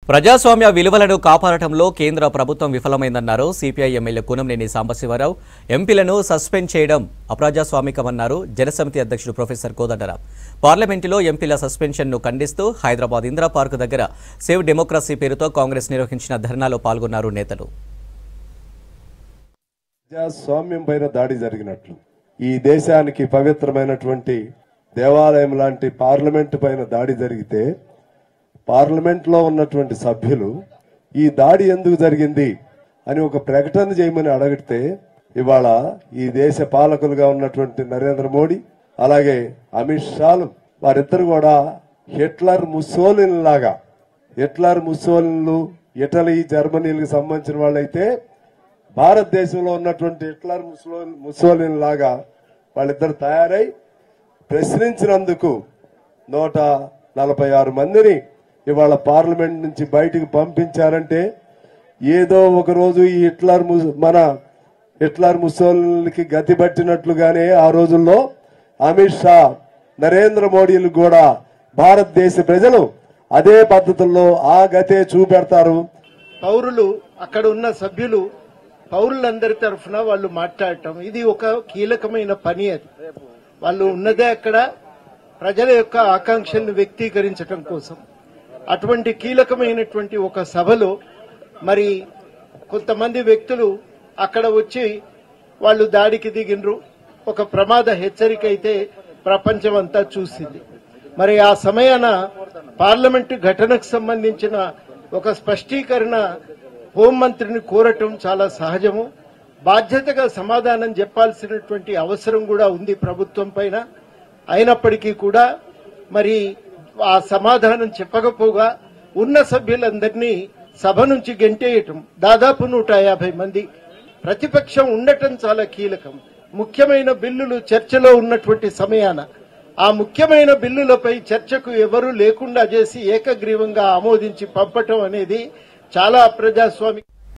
ప్రజాస్వామ్య విలువలను కాపాడటంలో కేంద్ర ప్రభుత్వం విఫలమైందన్నారు సిపిఐ ఎమ్మెల్యే కూనంనేని సాంబశివరావు ఎంపీలను సస్పెండ్ చేయడం అప్రజాస్వామికమన్నారు జనసమితి అధ్యక్షుడు ప్రొఫెసర్ కోదండరాం పార్లమెంటులో ఎంపీల సస్పెన్షన్ను ఖండిస్తూ హైదరాబాద్ ఇందిరా పార్క్ దగ్గర సేవ్ డెమోక్రసీ పేరుతో కాంగ్రెస్ నిర్వహించిన ధర్నాలో పాల్గొన్నారు నేతలు ప్రజాస్వామ్యం పైన దాడి జరిగినట్లు ఈ దేశానికి పవిత్రమైనటువంటి దేవాలయం లాంటి పార్లమెంట్ పైన దాడి జరిగితే పార్లమెంట్ లో ఉన్నటువంటి సభ్యులు ఈ దాడి ఎందుకు జరిగింది అని ఒక ప్రకటన చేయమని అడిగితే ఇవాళ ఈ దేశ పాలకులుగా ఉన్నటువంటి నరేంద్ర మోడీ అలాగే అమిత్ షాలు వారిద్దరు కూడా హిట్లర్ ముసోలిన్ లాగా హిట్లర్ ముసోలిన్లు ఇటలీ జర్మనీలకు సంబంధించిన వాళ్ళైతే భారతదేశంలో ఉన్నటువంటి హిట్లర్ ముసలో ముసోలిన్ లాగా వాళ్ళిద్దరు తయారై ప్రశ్నించినందుకు నూట నలభై ఆరు మందిని ఇవాళ పార్లమెంట్ నుంచి బయటికి పంపించారంటే ఏదో ఒక రోజు ఈ హిట్లర్ ము- మన హిట్లర్ ముసోలిన్కి గతి పట్టినట్లుగానే ఆ రోజుల్లో అమిత్ షా నరేంద్ర మోడీలు కూడా భారతదేశ ప్రజలు అదే పద్ధతుల్లో ఆ గతే చూపెడతారు పౌరులు అక్కడ ఉన్న సభ్యులు పౌరులందరి తరఫున వాళ్ళు మాట్లాడటం ఇది ఒక కీలకమైన పని అది వాళ్ళు ఉన్నదే అక్కడ ప్రజల యొక్క ఆకాంక్షలను వ్యక్తీకరించడం కోసం అటువంటి కీలకమైనటువంటి ఒక సభలో మరి కొంతమంది వ్యక్తులు అక్కడ వచ్చి వాళ్ళు దాడికి దిగినరు ఒక ప్రమాద హెచ్చరిక అయితే ప్రపంచం అంతా చూసింది మరి ఆ సమయాన పార్లమెంటు ఘటనకు సంబంధించిన ఒక స్పష్టీకరణ హోంమంత్రిని కోరటం చాలా సహజము బాధ్యతగా సమాధానం చెప్పాల్సినటువంటి అవసరం కూడా ఉంది ప్రభుత్వం పైన అయినప్పటికీ కూడా మరి ఆ సమాధానం చెప్పకపోగా ఉన్న సభ్యులందరినీ సభ నుంచి గెంటేయటం దాదాపు నూట యాభై మంది ప్రతిపక్షం ఉండటం చాలా కీలకం ముఖ్యమైన బిల్లులు చర్చలో ఉన్నటువంటి సమయాన ఆ ముఖ్యమైన బిల్లులపై చర్చకు ఎవరూ లేకుండా చేసి ఏకగ్రీవంగా ఆమోదించి పంపటం అనేది చాలా అప్రజాస్వామిక